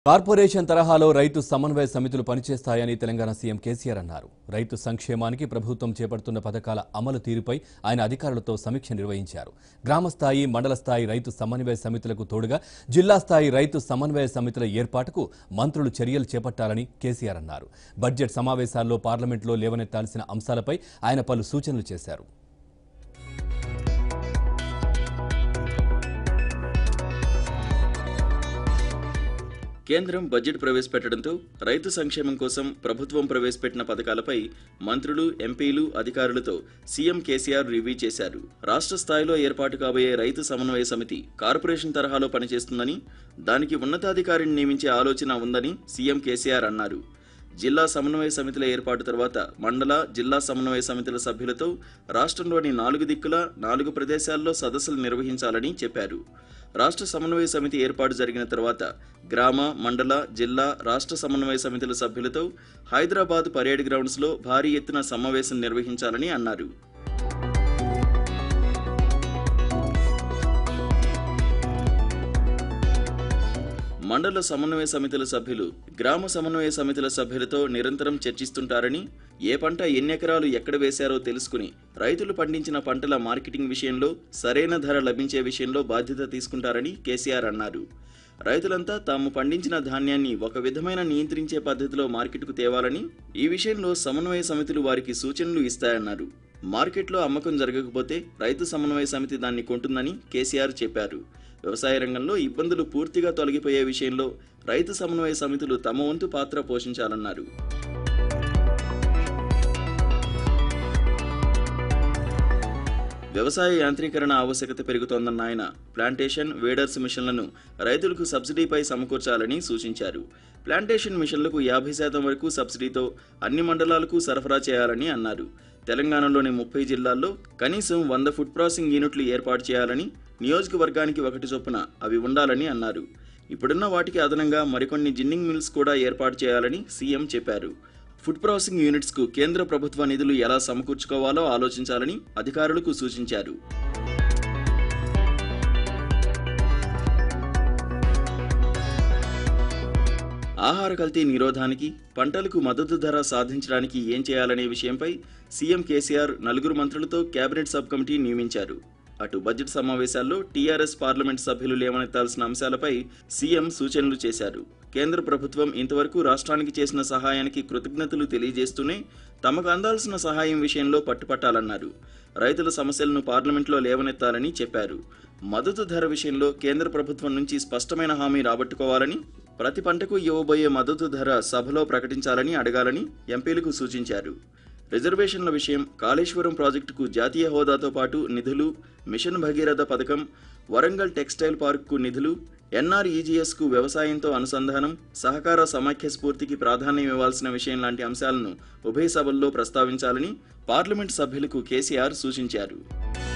corporation తరహాలో రైతు సమన్వయ సమితులు పనిచేస్తాయని తెలంగాణ సీఎం కేసీఆర్ అన్నారు రైతు సంక్షేమానికి ప్రభుత్వం చేపడుతున్న పథకాల అమలు తీరుపై ఆయన అధికారులతో సమీక్ష నిర్వహించారు గ్రామ స్థాయి మండల స్థాయి రైతు సమన్వయ సమితులకు తోడుగా జిల్లా స్థాయి రైతు సమన్వయ సమితుల ఏర్పాటుకు మంత్రులు చర్యలు చేపట్టాలని కేసీఆర్ అన్నారు బడ్జెట్ సమావేశాల్లో పార్లమెంట్లో లేవనెత్తాల్సిన అంశాలపై ఆయన పలు సూచనలు చేశారు కేంద్రం బడ్జెట్ ప్రవేశపెట్టడంతో రైతు సంక్షేమం కోసం ప్రభుత్వం ప్రవేశపెట్టిన పథకాలపై మంత్రులు ఎంపీలు అధికారులతో సీఎం కేసీఆర్ రివ్యూ చేశారు రాష్ట్ర స్థాయిలో ఏర్పాటు కాబోయే రైతు సమన్వయ సమితి కార్పొరేషన్ తరహాలో పనిచేస్తుందని దానికి ఉన్నతాధికారిని నియమించే ఆలోచన ఉందని సీఎం కేసీఆర్ అన్నారు జిల్లా సమన్వయ సమితుల ఏర్పాటు తర్వాత మండల జిల్లా సమన్వయ సమితుల సభ్యులతో రాష్ట్రంలోని నాలుగు దిక్కుల నాలుగు ప్రదేశాల్లో సదస్సులు నిర్వహించాలని చెప్పారు రాష్ట్ర సమన్వయ సమితి ఏర్పాటు జరిగిన తర్వాత గ్రామ మండల జిల్లా రాష్ట్ర సమన్వయ సమితుల సభ్యులతో హైదరాబాద్ పరేడ్ గ్రౌండ్స్లో భారీ ఎత్తున సమావేశం నిర్వహించాలని అన్నారు మండల సమన్వయ సమితుల సభ్యులు గ్రామ సమన్వయ సమితుల సభ్యులతో నిరంతరం చర్చిస్తుంటారని ఏ పంట ఎన్ని ఎకరాలు ఎక్కడ వేశారో తెలుసుకుని రైతులు పండించిన పంటల మార్కెటింగ్ విషయంలో సరైన ధర లభించే విషయంలో బాధ్యత తీసుకుంటారని కేసీఆర్ అన్నారు రైతులంతా తాము పండించిన ధాన్యాన్ని ఒక విధమైన నియంత్రించే పద్ధతిలో మార్కెట్కు తేవాలని ఈ విషయంలో సమన్వయ సమితులు వారికి సూచనలు ఇస్తాయన్నారు మార్కెట్లో అమ్మకం జరగకపోతే రైతు సమన్వయ సమితి దాన్ని కొంటుందని కేసీఆర్ చెప్పారు వ్యవసాయ రంగంలో ఇబ్బందులు పూర్తిగా తొలగిపోయే విషయంలో రైతు సమన్వయ సమితులు తమ వంతు పాత్ర పోషించాలన్నారు వ్యవసాయ యాంత్రీకరణ ఆవశ్యకత పెరుగుతోందన్న ఆయన ప్లాంటేషన్ వేడర్స్ మిషన్లను రైతులకు సబ్సిడీపై సమకూర్చాలని సూచించారు ప్లాంటేషన్ మిషన్లకు యాభై శాతం వరకు సబ్సిడీతో అన్ని మండలాలకు సరఫరా చేయాలని అన్నారు తెలంగాణలోని ముప్పై జిల్లాల్లో కనీసం వంద ఫుడ్ ప్రాసెసింగ్ యూనిట్లు ఏర్పాటు చేయాలని నియోజకవర్గానికి ఒకటి చొప్పున అవి ఉండాలని అన్నారు ఇప్పుడున్న వాటికి అదనంగా మరికొన్ని జిన్నింగ్ మిల్స్ కూడా ఏర్పాటు చేయాలని సీఎం చెప్పారు ఫుడ్ ప్రాసెసింగ్ యూనిట్స్కు కేంద్ర ప్రభుత్వ నిధులు ఎలా సమకూర్చుకోవాలో ఆలోచించాలని అధికారులకు సూచించారు ఆహార కల్తీ నిరోధానికి పంటలకు మద్దతు ధర సాధించడానికి ఏం చేయాలనే విషయంపై సీఎం కేసీఆర్ నలుగురు మంత్రులతో కేబినెట్ సబ్ కమిటీ నియమించారు అటు బడ్జెట్ సమావేశాల్లో టీఆర్ఎస్ పార్లమెంట్ సభ్యులు లేవనెత్తాల్సిన అంశాలపై సీఎం సూచనలు చేశారు కేంద్ర ప్రభుత్వం ఇంతవరకు రాష్ట్రానికి చేసిన సహాయానికి కృతజ్ఞతలు తెలియజేస్తూనే తమకు అందాల్సిన సహాయం విషయంలో పట్టుపట్టాలన్నారు రైతుల సమస్యలను పార్లమెంట్లో లేవనెత్తాలని చెప్పారు మద్దతు ధర విషయంలో కేంద్ర ప్రభుత్వం నుంచి స్పష్టమైన హామీ రాబట్టుకోవాలని ప్రతి పంటకు ఇవ్వబోయే మద్దతు ధర సభలో ప్రకటించాలని అడగాలని ఎంపీలకు సూచించారు రిజర్వేషన్ల విషయం కాళేశ్వరం ప్రాజెక్టుకు జాతీయ హోదాతో పాటు నిధులు మిషన్ భగీరథ పథకం వరంగల్ టెక్స్టైల్ పార్కుకు నిధులు ఎన్ఆర్ఈజీఎస్కు వ్యవసాయంతో అనుసంధానం సహకార సమాఖ్య స్ఫూర్తికి ప్రాధాన్యం ఇవ్వాల్సిన విషయం లాంటి అంశాలను ఉభయ సభల్లో ప్రస్తావించాలని పార్లమెంట్ సభ్యులకు కేసీఆర్ సూచించారు